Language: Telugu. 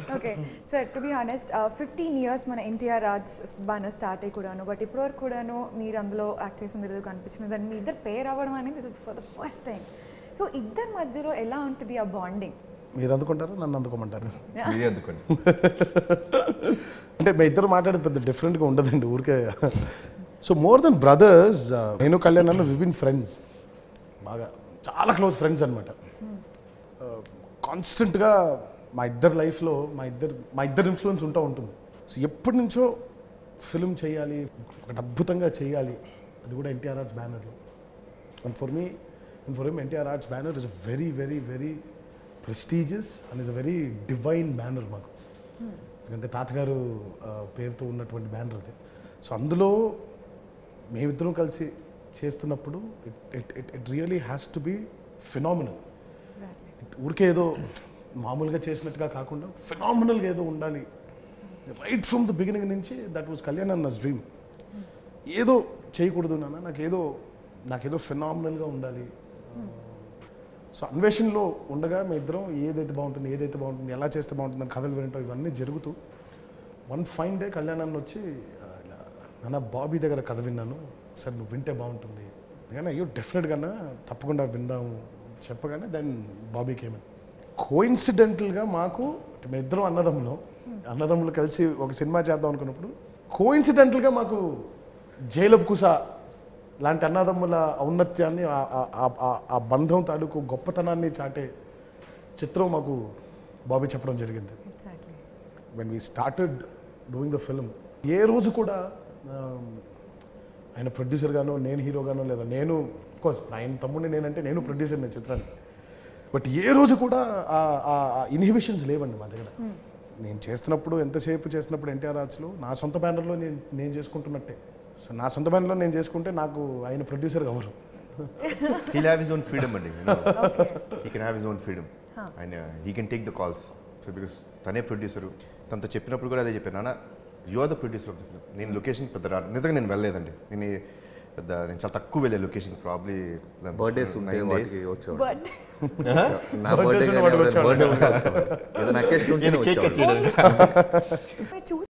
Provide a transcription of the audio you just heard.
Okay sir to be honest fifteen years మన ఎన్టీఆర్ రాజ్ బ్యానర్ స్టార్ట్ అయ్యి కూడాను బట్ ఇప్పటివరకు కూడాను మీరు అందులో యాక్ట్ చేసిన ఏదో కనిపించింది దాన్ని మీ ఇద్దరు పేర్ అవ్వడం అనేది this is for the first time so ఇద్దరి మధ్యలో ఎలా ఉంటుంది ఆ బాండింగ్ మీరు అందుకుంటారు నన్ను అందుకోమంటారు మీరే అందుకోండి అంటే మీ ఇద్దరు మాట్లాడేది పెద్ద డిఫరెంట్గా ఉండదండి ఊరికే సో మోర్ దెన్ బ్రదర్స్ నేను కళ్యాణ్ అన్న విబిన్ ఫ్రెండ్స్ బాగా చాలా క్లోజ్ ఫ్రెండ్స్ అనమాట కాన్స్టెంట్గా మా ఇద్దరు లైఫ్లో మా ఇద్దరు మా ఇద్దరు ఇన్ఫ్లుయెన్స్ ఉంటూ ఉంటుంది సో ఎప్పటి నుంచో ఫిల్మ్ చేయాలి ఒకటి అద్భుతంగా చేయాలి అది కూడా ఎన్టీఆర్ ఆర్ట్స్ బ్యానర్లో and for me and for him NTR arts banner is a very very very prestigious and is a very divine banner మాకు ఎందుకంటే తాతగారు ఆ, పేరుతో ఉన్నటువంటి బ్యానర్ అది సో అందులో మేమిద్దరం కలిసి చేస్తున్నప్పుడు it it it really has to be phenomenal ఊరికే ఏదో మామూలుగా చేసినట్టుగా కాకుండా ఫినామినల్గా ఏదో ఉండాలి రైట్ ఫ్రమ్ ద బిగినింగ్ నుంచి దట్ వాజ్ కళ్యాణ్ అన్నస్ డ్రీమ్ ఏదో చేయకూడదు నాన్న నాకేదో నాకేదో ఫినామినల్గా ఉండాలి సో అన్వేషణలో ఉండగా మీ ఇద్దరం ఏదైతే బాగుంటుంది ఏదైతే బాగుంటుంది ఎలా చేస్తే బాగుంటుంది అని కథలు వినటం ఇవన్నీ జరుగుతూ వన్ ఫైన్ డే కళ్యాణ్ అన్న వచ్చి ఆ, ఇలా, నాన్న బాబీ దగ్గర కథ విన్నాను సార్ నువ్వు వింటే బాగుంటుంది కానీ అయ్యో డెఫినెట్గా తప్పకుండా విందాము చెప్పగానే దెన్ బాబీ కేమన్ కోయిన్సిడెంటల్గా మాకు మేము ఇద్దరం అన్నదమ్ములు అన్నదమ్ములు కలిసి ఒక సినిమా చేద్దాం అనుకున్నప్పుడు కోయిన్సిడెంటల్గా మాకు జైల్ ఆఫ్ కుసా లాంటి అన్నదమ్ముల ఔన్నత్యాన్ని ఆ- ఆ- ఆ- ఆ- ఆ బంధం తాలూకు గొప్పతనాన్ని చాటే చిత్రం మాకు బాబీ చెప్పడం జరిగింది exactly when we started doing the film ఏ రోజు కూడా um, ఆయన ప్రొడ్యూసర్ గానో నేను హీరో గానో లేదా నేను కోర్స్ ఆయన తమ్ముడిని నేనంటే నేను ప్రొడ్యూసర్ నేను చిత్రాన్ని బట్ ఏ రోజు కూడా ఆ ఇన్హిబిషన్స్ లేవండి మా దగ్గర నేను చేస్తున్నప్పుడు ఎంతసేపు చేస్తున్నప్పుడు ఎన్టీఆర్ ఆర్ట్స్లో నా సొంత బ్యానర్లో నేను నేను చేసుకుంటున్నట్టే సో నా సొంత బ్యానర్లో నేను చేసుకుంటే నాకు ఆయన ప్రొడ్యూసర్ అవ్వరు he'll have his own freedom అండి he can have his own freedom ఆయన he can take the calls so because తనే ప్రొడ్యూసరు తనతో చెప్పినప్పుడు కూడా అదే చెప్పాను నాన్న you are the producer of the film నేను లొకేషన్ పెద్ద రా నిజంగా నేను వెళ్ళలేదండి నేను ఈ పెద్ద నేను చాలా తక్కువ వెళ్ళే లొకేషన్ ప్రాబ్లీ బర్త్డేస్ ఉంటే వాటికి వచ్చేవాడు బట్ నా బర్త్డే ఉన్న వాడికి వచ్చేవాడు. బర్త్డే ఉంటే వచ్చేవాడు ఏదైనా అకేషన్ ఉంటేనే కేక్ వచ్చేవాడు కట్ చేయడానికి మీరు చూసి